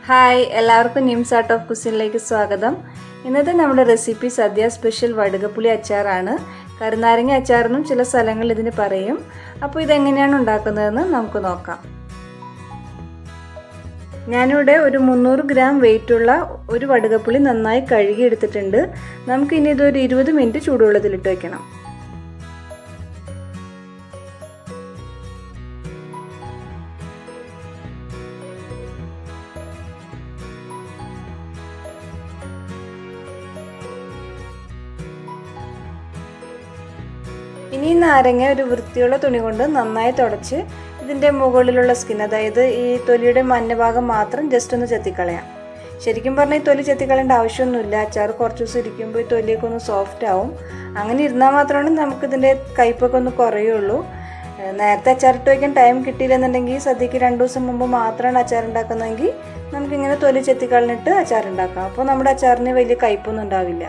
hi എല്ലാവർക്കും nymphs art of കുസിനിലേക്ക് സ്വാഗതം ഇന്നത്തെ നമ്മുടെ റെസിപ്പി സദ്യ സ്പെഷ്യൽ വടുകപ്പുളി അച്ചാറാണ് കരുനാരങ്ങ അച്ചാറെന്നും ചില സ്ഥലങ്ങളിൽ ഇതിന് പറയും അപ്പോൾ ഇതെങ്ങനെയാണ് ഉണ്ടാക്കുന്നതെന്ന് നമുക്ക് നോക്കാം ഞാനിവിടെ ഒരു മുന്നൂറ് ഗ്രാം വെയിറ്റുള്ള ഒരു വടുകപ്പുളി നന്നായി കഴുകി എടുത്തിട്ടുണ്ട് നമുക്കിനി ഇതൊരു ഇരുപത് മിനിറ്റ് ചൂടുവെള്ളത്തിലിട്ട് വയ്ക്കണം ഇനി നാരങ്ങ ഒരു വൃത്തിയുള്ള തുണി കൊണ്ട് നന്നായി തുടച്ച് ഇതിൻ്റെ മുകളിലുള്ള സ്കിൻ അതായത് ഈ തൊലിയുടെ മഞ്ഞ ഭാഗം മാത്രം ജസ്റ്റ് ഒന്ന് ചെത്തിക്കളയാം ശരിക്കും പറഞ്ഞാൽ ഈ തൊലി ചെത്തിക്കളയേണ്ട ആവശ്യമൊന്നുമില്ല അച്ചാർ കുറച്ച് ദിവസം ഇരിക്കുമ്പോൾ ഈ തൊലിയൊക്കെ ഒന്ന് സോഫ്റ്റ് ആവും അങ്ങനെ ഇരുന്നാൽ മാത്രമാണ് നമുക്കിതിൻ്റെ കയ്പൊക്കെ ഒന്ന് കുറയുള്ളൂ നേരത്തെ അച്ചാറിട്ട് വയ്ക്കാൻ ടൈം കിട്ടിയില്ലെന്നുണ്ടെങ്കിൽ സദ്യക്ക് രണ്ട് ദിവസം മുമ്പ് മാത്രമാണ് അച്ചാർ ഉണ്ടാക്കുന്നതെങ്കിൽ നമുക്കിങ്ങനെ തൊലി ചെത്തിക്കളഞ്ഞിട്ട് അച്ചാർ ഉണ്ടാക്കാം അപ്പോൾ നമ്മുടെ അച്ചാറിന് വലിയ കയ്പൊന്നും ഉണ്ടാവില്ല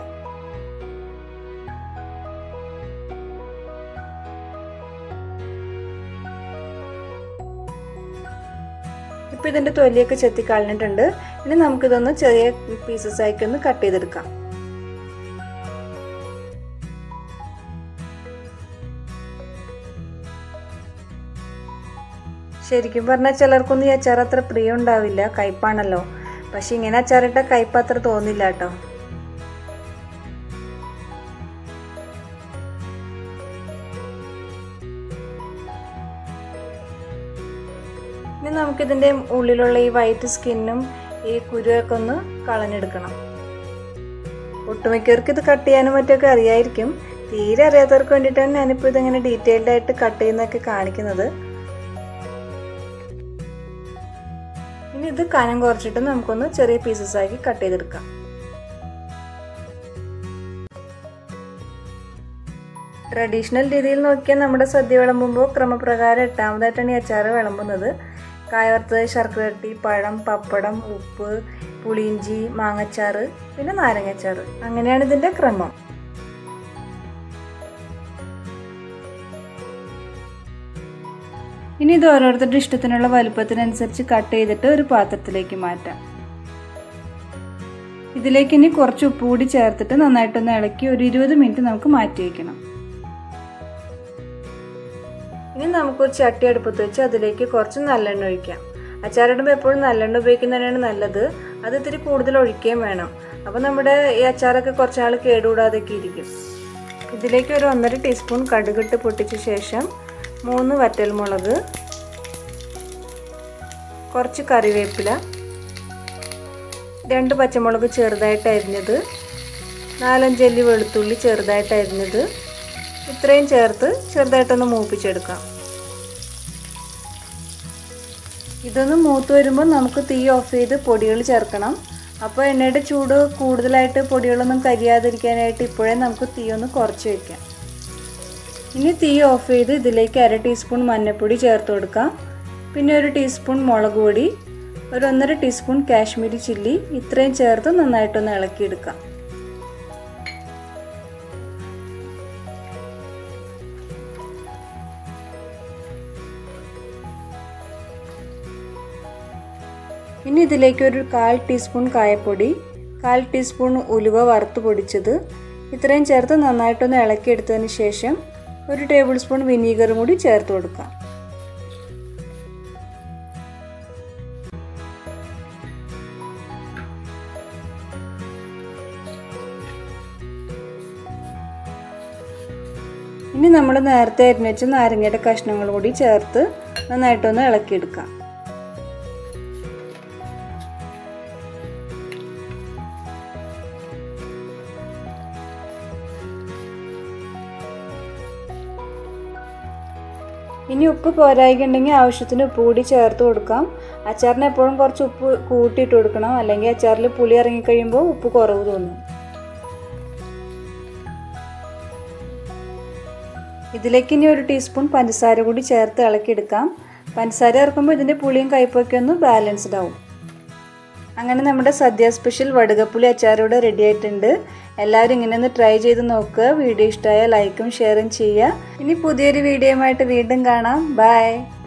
ഇപ്പോൾ ഇതിൻ്റെ തൊലിയൊക്കെ ചെത്തി കളഞ്ഞിട്ടുണ്ട് ഇനി നമുക്കിതൊന്ന് ചെറിയ പീസസ് ആക്കി ഒന്ന് കട്ട് ചെയ്തെടുക്കാം ശരിക്കും പറഞ്ഞാൽ ചിലർക്കൊന്നും ഈ അച്ചാർ അത്ര പ്രിയം ഉണ്ടാവില്ല കയ്പാണല്ലോ പക്ഷെ ഇങ്ങനെ അച്ചാറിട്ട കയ്പ് അത്ര തോന്നില്ല കേട്ടോ ഇനി നമുക്കിതിൻ്റെ ഉള്ളിലുള്ള ഈ വൈറ്റ് സ്കിന്നും ഈ കുരുവൊക്കെ ഒന്ന് കളഞ്ഞെടുക്കണം ഒട്ടുമിക്കവർക്ക് ഇത് കട്ട് ചെയ്യാനും മറ്റൊക്കെ അറിയായിരിക്കും തീരെ അറിയാത്തവർക്ക് വേണ്ടിയിട്ടാണ് ഞാനിപ്പോൾ ഇതിങ്ങനെ ഡീറ്റെയിൽഡ് ആയിട്ട് കട്ട് ചെയ്യുന്നതൊക്കെ കാണിക്കുന്നത് ഇനി ഇത് കനം കുറച്ചിട്ട് നമുക്കൊന്ന് ചെറിയ പീസസ് ആക്കി കട്ട് ചെയ്തെടുക്കാം ട്രഡീഷണൽ രീതിയിൽ നോക്കിയാൽ നമ്മുടെ സദ്യ വിളമ്പുമ്പോൾ ക്രമപ്രകാരം എട്ടാമതായിട്ടാണ് ഈ അച്ചാർ വിളമ്പുന്നത് കായവറുത്തത് ശർക്കര ഇരട്ടി പഴം പപ്പടം ഉപ്പ് പുളിയിഞ്ചി മാങ്ങച്ചാറ് പിന്നെ നാരങ്ങച്ചാറ് അങ്ങനെയാണ് ഇതിൻ്റെ ക്രമം ഇനി ഇത് ഓരോരുത്തരുടെ ഇഷ്ടത്തിനുള്ള വലുപ്പത്തിനനുസരിച്ച് കട്ട് ചെയ്തിട്ട് ഒരു പാത്രത്തിലേക്ക് മാറ്റാം ഇതിലേക്ക് ഇനി കുറച്ച് ഉപ്പ് കൂടി ചേർത്തിട്ട് നന്നായിട്ടൊന്ന് ഇളക്കി ഒരു ഇരുപത് മിനിറ്റ് നമുക്ക് മാറ്റി വയ്ക്കണം ഇനി നമുക്കൊരു ചട്ടി അടുപ്പത്ത് വെച്ച് അതിലേക്ക് കുറച്ച് നല്ലെണ്ണ ഒഴിക്കാം അച്ചാറിടുമ്പോൾ എപ്പോഴും നല്ലെണ്ണ ഉപയോഗിക്കുന്നതന്നെയാണ് നല്ലത് അത് ഇത്തിരി കൂടുതൽ ഒഴിക്കുകയും വേണം അപ്പോൾ നമ്മുടെ ഈ അച്ചാറൊക്കെ കുറച്ചാൾ കേടുകൂടാതെയൊക്കെ ഇരിക്കും ഇതിലേക്ക് ഒരു ഒന്നര ടീസ്പൂൺ കടുകിട്ട് പൊട്ടിച്ച ശേഷം മൂന്ന് വറ്റൽമുളക് കുറച്ച് കറിവേപ്പില രണ്ട് പച്ചമുളക് ചെറുതായിട്ട് അരിഞ്ഞത് നാലഞ്ചല്ലി വെളുത്തുള്ളി ചെറുതായിട്ട് അരിഞ്ഞത് ഇത്രയും ചേർത്ത് ചെറുതായിട്ടൊന്ന് മൂപ്പിച്ചെടുക്കാം ഇതൊന്ന് മൂത്ത് വരുമ്പോൾ നമുക്ക് തീ ഓഫ് ചെയ്ത് പൊടികൾ ചേർക്കണം അപ്പോൾ എണ്ണയുടെ ചൂട് കൂടുതലായിട്ട് പൊടികളൊന്നും കരിയാതിരിക്കാനായിട്ട് ഇപ്പോഴേ നമുക്ക് തീ ഒന്ന് കുറച്ച് വയ്ക്കാം ഇനി തീ ഓഫ് ചെയ്ത് ഇതിലേക്ക് അര ടീസ്പൂൺ മഞ്ഞൾപ്പൊടി ചേർത്ത് കൊടുക്കാം പിന്നെ ഒരു ടീസ്പൂൺ മുളക് പൊടി ഒരു ഒന്നര ടീസ്പൂൺ കാശ്മീരി ചില്ലി ഇത്രയും ചേർത്ത് നന്നായിട്ടൊന്ന് ഇളക്കിയെടുക്കാം ഇനി ഇതിലേക്ക് ഒരു കാൽ ടീസ്പൂൺ കായപ്പൊടി കാൽ ടീസ്പൂൺ ഉലുവ വറുത്ത് പൊടിച്ചത് ഇത്രയും ചേർത്ത് നന്നായിട്ടൊന്ന് ഇളക്കിയെടുത്തതിന് ശേഷം ഒരു ടേബിൾ സ്പൂൺ വിനീഗറും കൂടി ചേർത്ത് കൊടുക്കാം ഇനി നമ്മൾ നേരത്തെ അരിഞ്ഞ് വെച്ച നാരങ്ങയുടെ കഷ്ണങ്ങൾ കൂടി ചേർത്ത് നന്നായിട്ടൊന്ന് ഇളക്കിയെടുക്കാം ഇനി ഉപ്പ് പോരായിക്കുണ്ടെങ്കിൽ ആവശ്യത്തിന് ഉപ്പ് കൂടി ചേർത്ത് കൊടുക്കാം അച്ചാറിന് എപ്പോഴും കുറച്ച് ഉപ്പ് കൂട്ടിയിട്ട് കൊടുക്കണം അല്ലെങ്കിൽ അച്ചാറിൽ പുളി ഇറങ്ങിക്കഴിയുമ്പോൾ ഉപ്പ് കുറവ് തോന്നും ഇതിലേക്ക് ഇനി ഒരു ടീസ്പൂൺ പഞ്ചസാര കൂടി ചേർത്ത് ഇളക്കിയെടുക്കാം പഞ്ചസാര ഇറക്കുമ്പോൾ ഇതിൻ്റെ പുളിയും കയ്പൊക്കെ ഒന്ന് ബാലൻസ്ഡ് ആവും അങ്ങനെ നമ്മുടെ സദ്യ സ്പെഷ്യൽ വടുകപ്പുളി അച്ചാർ ഇവിടെ റെഡി ആയിട്ടുണ്ട് എല്ലാവരും ഇങ്ങനെ ഒന്ന് ട്രൈ ചെയ്ത് നോക്കുക വീഡിയോ ഇഷ്ടമായ ലൈക്കും ഷെയറും ചെയ്യുക ഇനി പുതിയൊരു വീഡിയോയുമായിട്ട് വീണ്ടും കാണാം ബൈ